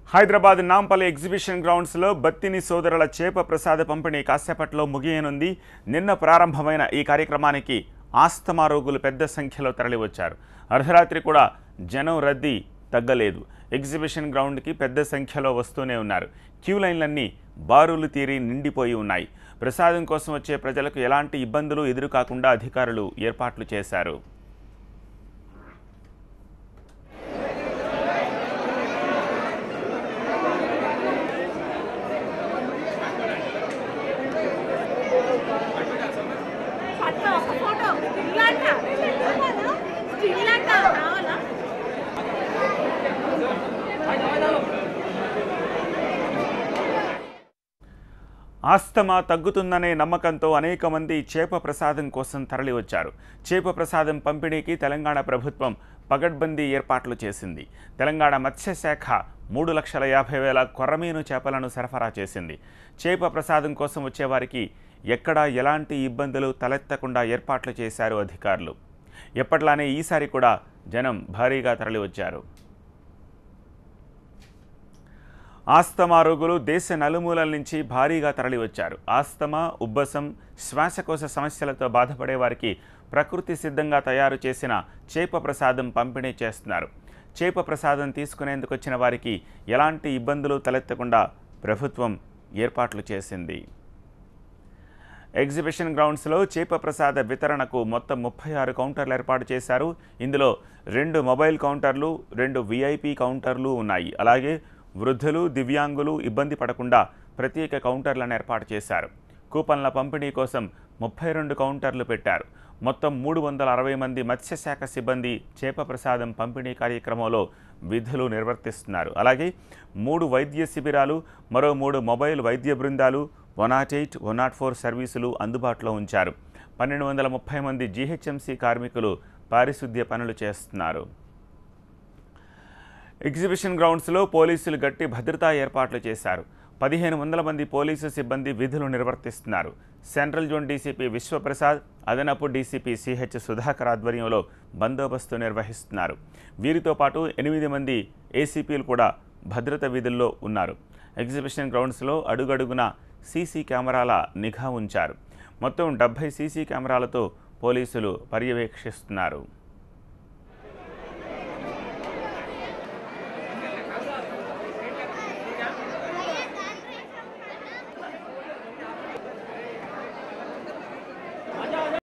Hyderabad Nampally exhibition గ్రౌండ్స్లో బత్తిని సోదరుల చేప ప్రసాద పంపిణీ కాసేపట్లో ముగియనుంది నిన్న ప్రారంభమైన ఈ కార్యక్రమానికి ఆస్తమా రోగులు పెద్ద సంఖ్యలో తరలివచ్చారు అర్ధరాత్రి కూడా జనం రద్దీ తగ్గలేదు ఎగ్జిబిషన్ గ్రౌండ్కి పెద్ద సంఖ్యలో వస్తూనే ఉన్నారు క్యూ లైన్లన్నీ బారులు తీరి నిండిపోయి ఉన్నాయి ప్రసాదం కోసం వచ్చే ప్రజలకు ఎలాంటి ఇబ్బందులు ఎదురుకాకుండా అధికారులు ఏర్పాట్లు చేశారు ఫోటో ఒక ఫోటో స్టిల్ అంట స్టిల్ అంట కావాలా ఆస్తమా తగ్గుతుందనే నమ్మకంతో అనేక మంది చేప ప్రసాదం కోసం తరలివచ్చారు చేప ప్రసాదం పంపిణీకి తెలంగాణ ప్రభుత్వం పగడ్బందీ ఏర్పాట్లు చేసింది తెలంగాణ మత్స్యశాఖ మూడు లక్షల యాభై వేల కొర్రమీను చేపలను సరఫరా చేసింది చేప ప్రసాదం కోసం వచ్చేవారికి ఎక్కడా ఎలాంటి ఇబ్బందులు తలెత్తకుండా ఏర్పాట్లు చేశారు అధికారులు ఎప్పట్లానే ఈసారి కూడా జనం భారీగా తరలివచ్చారు ఆస్తమా రోగులు దేశ నలుమూలల నుంచి భారీగా తరలివచ్చారు ఆస్తమా ఉబ్బసం శ్వాసకోశ సమస్యలతో బాధపడే వారికి ప్రకృతి సిద్ధంగా తయారు చేసిన చేప ప్రసాదం పంపిణీ చేస్తున్నారు చేప ప్రసాదం తీసుకునేందుకు వచ్చిన వారికి ఎలాంటి ఇబ్బందులు తలెత్తకుండా ప్రభుత్వం ఏర్పాట్లు చేసింది ఎగ్జిబిషన్ గ్రౌండ్స్లో చేప ప్రసాద వితరణకు మొత్తం ముప్పై ఆరు కౌంటర్లు ఏర్పాటు చేశారు ఇందులో రెండు మొబైల్ కౌంటర్లు రెండు విఐపి కౌంటర్లు ఉన్నాయి అలాగే వృద్ధులు దివ్యాంగులు ఇబ్బంది పడకుండా ప్రత్యేక కౌంటర్లను ఏర్పాటు చేశారు కూపన్ల పంపిణీ కోసం ముప్పై రెండు కౌంటర్లు పెట్టారు మొత్తం మూడు వందల అరవై మంది మత్స్యశాఖ సిబ్బంది చేప ప్రసాదం పంపిణీ కార్యక్రమంలో విధులు నిర్వర్తిస్తున్నారు అలాగే మూడు వైద్య శిబిరాలు మరో మూడు మొబైల్ వైద్య బృందాలు one nought eight one nought four సర్వీసులు అందుబాటులో ఉంచారు పన్నెండు వందల ముప్పై మంది జీహెచ్ఎంసీ కార్మికులు పారిశుద్ధ్య పనులు చేస్తున్నారు ఎగ్జిబిషన్ గ్రౌండ్స్లో పోలీసులు గట్టి భద్రతా ఏర్పాట్లు చేశారు పదిహేను వందల మంది పోలీసు సిబ్బంది విధులు నిర్వర్తిస్తున్నారు సెంట్రల్ జోన్ డీసీపీ విశ్వప్రసాద్ అదనపు డీసీపీ సిహెచ్ సుధాకర్ ఆధ్వర్యంలో బందోబస్తు నిర్వహిస్తున్నారు వీరితో పాటు ఎనిమిది మంది ఏసీపీలు కూడా భద్రత విధుల్లో ఉన్నారు ఎగ్జిబిషన్ గ్రౌండ్స్లో అడుగడుగున సీసీ కెమెరాల నిఘా ఉంచారు మొత్తం డెబ్బై సీసీ కెమెరాలతో పోలీసులు పర్యవేక్షిస్తున్నారు